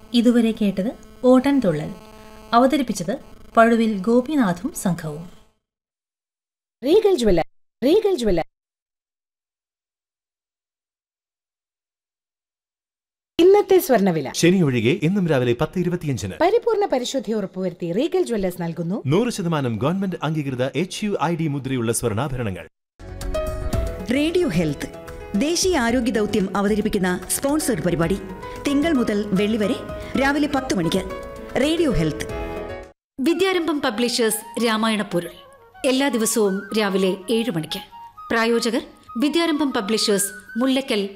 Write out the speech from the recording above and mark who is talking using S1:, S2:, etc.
S1: ഇതുവരെ കേട്ടത് ഓട്ടൻ തുള്ളൽ അവതരിപ്പിച്ചത് പഴുവിൽ ഗോപിനാഥും സംഘവും
S2: റീഗൽ ജ്വല്ല റീഗൽ ജ്വല്ല ഇന്നത്തെ സ്വർണ്ണവില
S3: ശനി ഒഴികെ ഇന്നും രാവിലെ പത്ത് ഇരുപത്തിയഞ്ചിന്
S2: പരിപൂർണ പരിശുദ്ധി ഉറപ്പുവരുത്തി റീഗൽ ജ്വല്ലേഴ്സ് നൽകുന്നു
S3: നൂറ് ശതമാനം ഗവൺമെന്റ് അംഗീകൃത എച്ച് യു ഐ ഡി മുദ്രയുള്ള സ്വർണ്ണാഭരണങ്ങൾ
S4: റേഡിയോ ഹെൽത്ത് ദേശീയ ആരോഗ്യ ദൗത്യം അവതരിപ്പിക്കുന്ന സ്പോൺസർഡ് പരിപാടി തിങ്കൾ മുതൽ വെള്ളി വരെ രാവിലെ പത്ത് മണിക്ക് റേഡിയോ ഹെൽത്ത്
S5: വിദ്യാരംഭം പബ്ലിഷേഴ്സ് രാമായണ പൊരുൾ എല്ലാ ദിവസവും രാവിലെ ഏഴ് മണിക്ക് പ്രായോജകർ വിദ്യാരംഭം പബ്ലിഷേഴ്സ് മുല്ലക്കൽ